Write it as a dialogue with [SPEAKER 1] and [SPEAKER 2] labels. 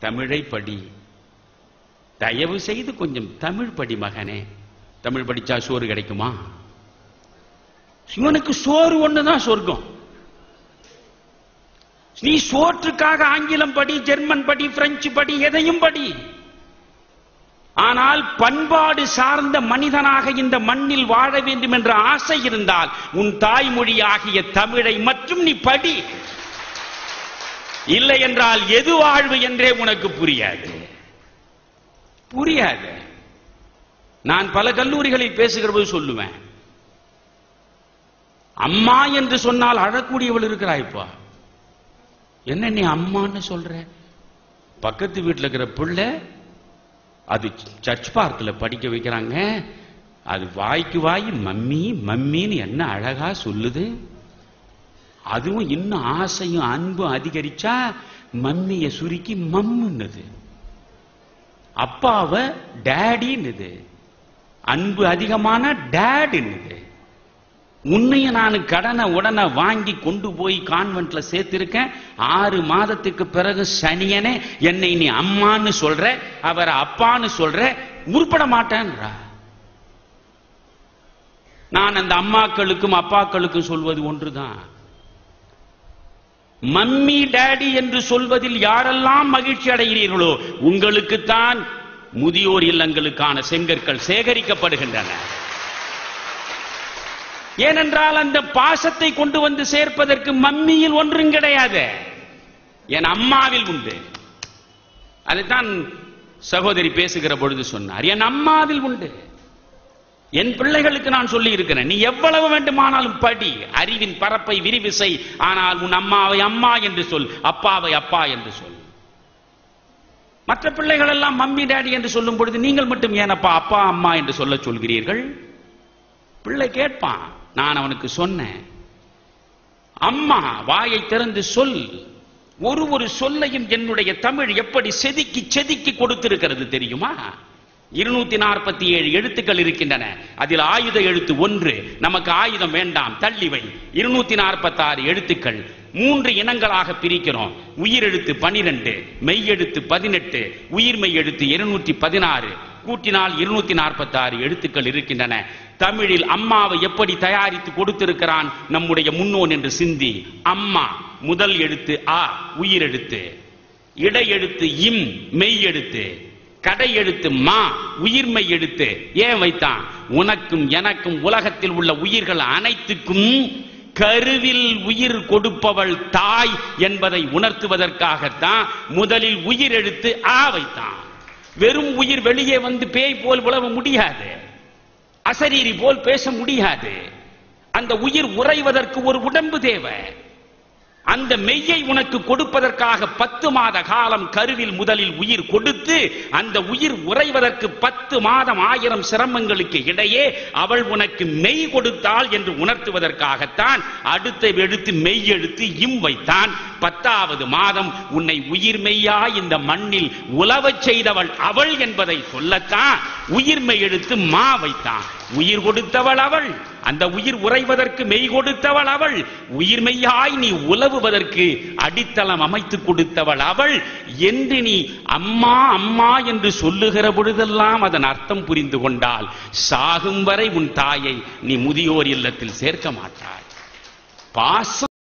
[SPEAKER 1] தமிழை படி தயவு செய்து கொஞ்சம் தமிழ் படி மகனே தமிழ் படிச்சா சோறு கிடைக்குமா இவனுக்கு சோறு ஒண்ணுதான் சொர்க்கம் நீ சோற்றுக்காக ஆங்கிலம் படி ஜெர்மன் படி பிரெஞ்சு படி எதையும் படி ஆனால் பண்பாடு சார்ந்த மனிதனாக இந்த மண்ணில் வாழ வேண்டும் என்ற ஆசை இருந்தால் உன் தாய்மொழியாகிய தமிழை மற்றும் நீ படி இல்லை என்றால் எது வாழ்வு என்றே உனக்கு புரியாது புரியாது நான் பல கல்லூரிகளில் பேசுகிற போது சொல்லுவேன் அம்மா என்று சொன்னால் அழக்கூடியவள் இருக்கிறாய்ப்பா என்ன நீ அம்மான்னு சொல்ற பக்கத்து வீட்டில் இருக்கிற பிள்ளை அது சர்ச் பார்க்கில் படிக்க வைக்கிறாங்க அது வாய்க்கு வாய் மம்மி மம்மின்னு என்ன அழகா சொல்லுது அதுவும் இன்னும் ஆசையும் அன்பும் அதிகரிச்சா மம்மிய சுருக்கி மம்முன்னுது அப்பாவை டேடின்னுது அன்பு அதிகமான டேடுன்னுது உன்னையும் நான் கடனை உடனே வாங்கி கொண்டு போய் கான்வென்ட்ல சேர்த்திருக்கேன் ஆறு மாதத்துக்கு பிறகு சனியனே என்னை நீ அம்மான்னு சொல்ற அவரை அப்பான்னு சொல்ற உருப்பட மாட்டேன்றா நான் அந்த அம்மாக்களுக்கும் அப்பாக்களுக்கும் சொல்வது ஒன்றுதான் மம்மி டேடி என்று சொல்வதில் யாரெல்லாம் மகிழ்ச்சி அடைகிறீர்களோ உங்களுக்குத்தான் முதியோர் இல்லங்களுக்கான செங்கற்கள் சேகரிக்கப்படுகின்றன ஏனென்றால் அந்த பாசத்தை கொண்டு வந்து சேர்ப்பதற்கு மம்மியில் ஒன்றும் கிடையாது என் அம்மாவில் உண்டு அதைத்தான் சகோதரி பேசுகிற பொழுது சொன்னார் என் அம்மாவில் உண்டு என் பிள்ளைகளுக்கு நான் சொல்லி இருக்கிறேன் நீ எவ்வளவு வேண்டுமானாலும் படி அறிவின் பரப்பை விரிவு செய் ஆனால் உன் அம்மாவை அம்மா என்று சொல் அப்பாவை அப்பா என்று சொல் மற்ற பிள்ளைகள் எல்லாம் மம்மி டாடி என்று சொல்லும் பொழுது நீங்கள் மட்டும் ஏனப்பா அப்பா அம்மா என்று சொல்ல சொல்கிறீர்கள் பிள்ளை கேட்பான் நான் அவனுக்கு சொன்னேன் அம்மா வாயை திறந்து சொல் ஒரு ஒரு சொல்லையும் என்னுடைய தமிழ் எப்படி செதுக்கி செதுக்கி கொடுத்திருக்கிறது தெரியுமா இருநூத்தி நாற்பத்தி ஏழு எழுத்துக்கள் இருக்கின்றன அதில் ஆயுத எழுத்து ஒன்று நமக்கு ஆயுதம் வேண்டாம் தள்ளிவை இருநூத்தி நாற்பத்தாறு எழுத்துக்கள் மூன்று இனங்களாக பிரிக்கிறோம் உயிரெழுத்து பனிரெண்டு மெய்யெழுத்து பதினெட்டு உயிர்மெய் எழுத்து இருநூற்றி பதினாறு கூட்டினால் இருநூத்தி நாற்பத்தி ஆறு எழுத்துக்கள் இருக்கின்றன தமிழில் அம்மாவை எப்படி தயாரித்து கொடுத்திருக்கிறான் நம்முடைய முன்னோன் என்று சிந்தி அம்மா முதல் எழுத்து ஆ உயிரெழுத்து இடை எழுத்து இம் மெய் எழுத்து கடை எழுத்து மா உயிர்மெய் எழுத்து ஏன் வைத்தான் உனக்கும் எனக்கும் உலகத்தில் உள்ள உயிர்கள் அனைத்துக்கும் கருவில் உயிர் கொடுப்பவள் தாய் என்பதை உணர்த்துவதற்காகத்தான் முதலில் உயிர் எழுத்து ஆ வைத்தான் வெறும் உயிர் வெளியே வந்து பேய் போல் உழவ முடியாது அசரீரி போல் பேச முடியாது அந்த உயிர் உறைவதற்கு ஒரு உடம்பு தேவை அந்த மெய்யை உனக்கு கொடுப்பதற்காக பத்து மாத காலம் கருவில் முதலில் உயிர் கொடுத்து அந்த உயிர் உறைவதற்கு பத்து மாதம் ஆயிரம் சிரமங்களுக்கு இடையே அவள் உனக்கு மெய் கொடுத்தாள் என்று உணர்த்துவதற்காகத்தான் அடுத்த எழுத்து மெய் எழுத்து இம் வைத்தான் பத்தாவது மாதம் உன்னை உயிர் மெய்யா இந்த மண்ணில் உலவச் செய்தவள் அவள் என்பதை சொல்லத்தான் உயிர்மெய் எழுத்து மா வைத்தான் உயிர் கொடுத்தவள் அவள் அந்த உயிர் உறைவதற்கு மெய் கொடுத்தவள் அவள் உயிர் மெய்யாய் நீ உலவுவதற்கு அடித்தளம் அமைத்து கொடுத்தவள் அவள் என்று நீ அம்மா அம்மா என்று சொல்லுகிற பொழுதெல்லாம் அதன் அர்த்தம் புரிந்து கொண்டால் சாகும் வரை உன் தாயை நீ முதியோர் இல்லத்தில் சேர்க்க மாட்டாய் பாசம்